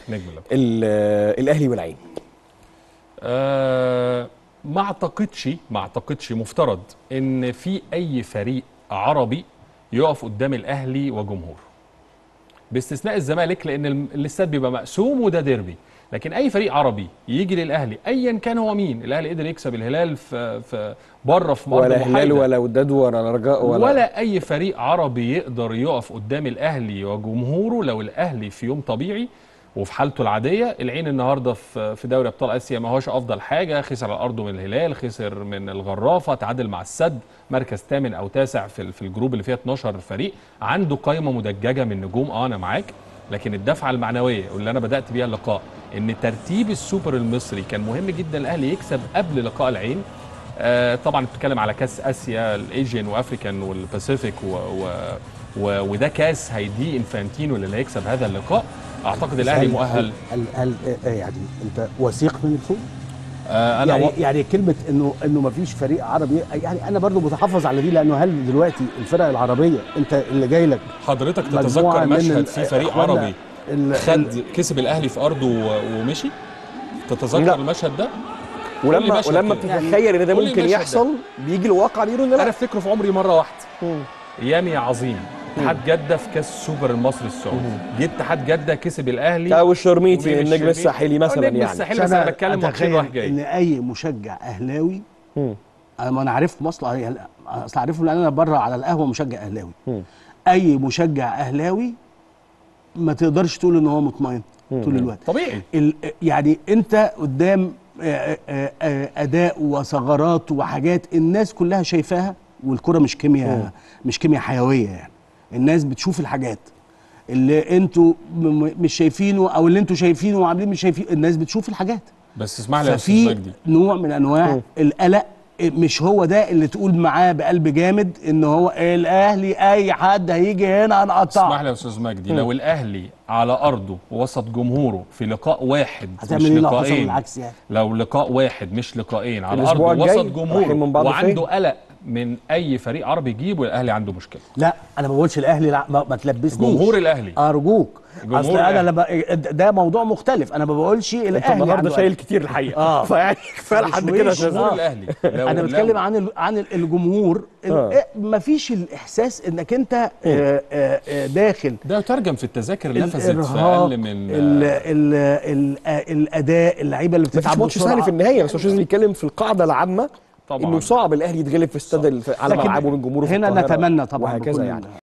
نجم اللقاء ال- الاهلي والعين آه ما اعتقدش ما اعتقدش مفترض ان في اي فريق عربي يقف قدام الاهلي وجمهوره باستثناء الزمالك لان الم- الاستاد بيبقى مقسوم وده ديربي لكن اي فريق عربي يجي للاهلي ايا كان هو مين الاهلي قدر يكسب الهلال في في بره في مرمى ولا هلال محايدة. ولا وداد ولا رجاء ولا, ولا, ولا اي فريق عربي يقدر يقف قدام الاهلي وجمهوره لو الاهلي في يوم طبيعي وفي حالته العاديه العين النهارده في في دوري ابطال اسيا ما هوش افضل حاجه خسر على ارضه من الهلال خسر من الغرافه تعادل مع السد مركز ثامن او تاسع في ال- في الجروب اللي فيها 12 فريق عنده قائمه مدججه من نجوم اه انا معاك لكن الدفعه المعنويه واللي انا بدات بيها اللقاء ان ترتيب السوبر المصري كان مهم جدا الاهلي يكسب قبل لقاء العين آه، طبعا بتتكلم على كاس اسيا الايجين وافريكان والباسيفيك و و و وده كاس هيديه انفانتينو اللي هيكسب هذا اللقاء اعتقد الاهلي هل- مؤهل هل هل آه، يعني انت وثيق من الفوز؟ آه، انا يعني و... يعني كلمه انه انه ما فيش فريق عربي يعني انا برضو متحفظ على دي لانه هل دلوقتي الفرق العربيه انت اللي جاي لك حضرتك مجموعة تتذكر من مشهد ال- في فريق إخواننا عربي ال- خد كسب الاهلي في ارضه و- ومشي تتذكر لا. المشهد ده قول لي ولما مشهد ولما كده. بتتخيل ان ده قول لي ممكن المشهد ده. يحصل بيجي الواقع بيقولوا ان انا لا افتكره في عمري مره واحده مم. ايامي يا عظيم اتحاد جده في كاس السوبر المصري السعودي جه اتحاد جده كسب الاهلي او الشرميتي وبين النجم الشربيني. الساحلي أو مثلا النجم يعني الساحلي بس انا بتكلم ماتشين أتخيل رايح جاي ان اي مشجع اهلاوي مم. انا ما انا عارف مصر اصل عارفهم لان انا بره على القهوه مشجع اهلاوي مم. اي مشجع اهلاوي ما تقدرش تقول ان هو مطمئن طول الوقت طبيعي ال- يعني انت قدام آه، آه، آه، اداء وثغرات وحاجات الناس كلها شايفاها والكره مش كيمياء مش كيمياء حيويه يعني الناس بتشوف الحاجات اللي انتوا م- م- مش شايفينه او اللي انتوا شايفينه وعاملين مش شايفين الناس بتشوف الحاجات بس اسمح لي يا استاذ ففي مجدي نوع من انواع القلق مش هو ده اللي تقول معاه بقلب جامد ان هو الاهلي اي حد هيجي هنا اسمح هنقطعه لي يا استاذ مجدي لو الاهلي على ارضه وسط جمهوره في لقاء واحد مش هتعمل ايه لو حصل لقاءين العكس يعني لو لقاء واحد مش لقاءين على الأسبوع ارضه الجاي وسط رايحين من جمهوره بعض وعنده فين؟ قلق من اي فريق عربي يجيبه الاهلي عنده مشكله لا انا ما بقولش الاهلي لا ما, ما تلبسنيش جمهور الاهلي ارجوك جمهور اصل انا الأهلي. لما ده موضوع مختلف انا ما بقولش انت الاهلي النهارده عنده شايل قلق. كتير الحقيقه آه. فيعني كفايه لحد مش كده وش. عشان- جمهور آه. الاهلي لو انا لو- بتكلم عن ال- عن ال- الجمهور آه. ما فيش الاحساس انك انت آه، آه، آه، داخل ده يترجم في التذاكر اللي نفذت في الارهاق اقل من ال ال ال الاداء اللعيبه اللي مفيش بتتعب ماتش بسرعة. سهل في النهايه بس مش لازم يتكلم في القاعده العامه طبعاً. انه صعب الاهلي يتغلب في استاد الف- على لكن ملعبه من جمهوره في هنا القاهرة نتمنى طبعا وهكذا بكل يعني